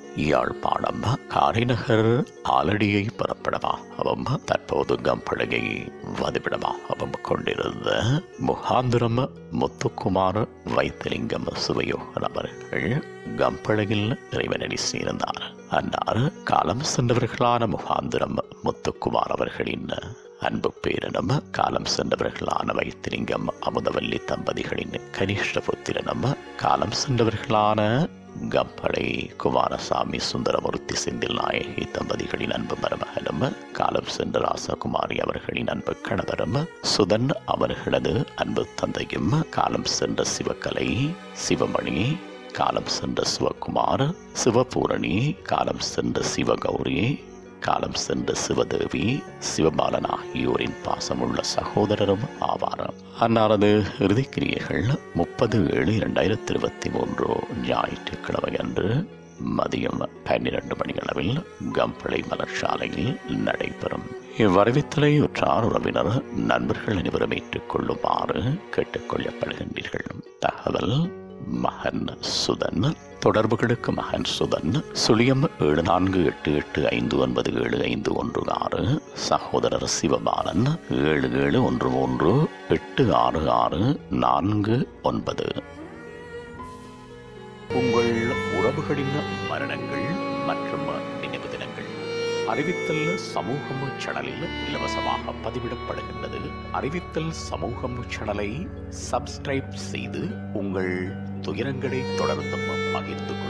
யாழ்ப்பாணம் காரைநகர் ஆலடியை புறப்படமாகவும் தற்போது கம்பளையை வதிவிடமாகவும் கொண்டிருந்த முகாந்திரம் முத்துக்குமார் வைத்திலிங்கம் சுவையோகன் அவர்கள் கம்பளையில் இறைவனடி சேர்ந்தார் அன்னார் காலம் சென்றவர்களான முகாந்திரம் முத்துக்குமார் அவர்களின் அன்பு பேரனும் காலம் சென்றவர்களான வைத்திலிங்கம் அமுதவல்லி தம்பதிகளின் கனிஷ்ட புத்திரனும் காலம் சென்றவர்களான கம்பளை குமாரசாமி சுந்தரமூர்த்தி செந்தில் நாயகி தம்பதிகளின் அன்பு மருமகனும் காலம் சென்ற ராசகுமாரி அவர்களின் அன்பு கணவரும் சுதன் அவர்களது அன்பு தந்தையும் காலம் சென்ற சிவகலை சிவமணி காலம் சென்ற சிவகுமார் சிவபூரணி காலம் சென்ற சிவகௌரி காலம் சென்ற சிவதேவி சிவபாலன் ஆகியோரின் பாசமுள்ள சகோதரரும் ஆவார் அன்னாரது இறுதிக்கிரியைகள் முப்பது ஏழு இரண்டாயிரத்தி இருபத்தி மூன்று ஞாயிற்றுக்கிழமை அன்று மதியம் பன்னிரண்டு மணியளவில் கம்பளை மலர்ச்சாலையில் நடைபெறும் இவ்வறிவித்தலை உற்றார் உறவினர் நண்பர்கள் அனைவரும் ஏற்றுக்கொள்ளுமாறு கேட்டுக்கொள்ளப்படுகின்றீர்கள் தகவல் மகன் சுதன் தொடர்புகளுக்கு மகன் சுதன் சுழியம் ஏழு நான்கு எட்டு எட்டு ஐந்து ஒன்பது ஏழு ஐந்து ஒன்று ஆறு சகோதரர் சிவபாலன் ஏழு ஏழு ஒன்று மூன்று எட்டு ஆறு ஆறு நான்கு ஒன்பது உங்கள் உறவுகளின் மரணங்கள் மற்றும் நினைவு தினங்கள் அறிவித்தல் சமூகம் சேனலில் இலவசமாக பதிவிடப்படுகின்றது அறிவித்தல் சமூகம் சேனலை சப்ஸ்கிரைப் செய்து உங்கள் துயரங்களை தொடர்ந்தும் பகிர்ந்து கொள்ளுங்கள்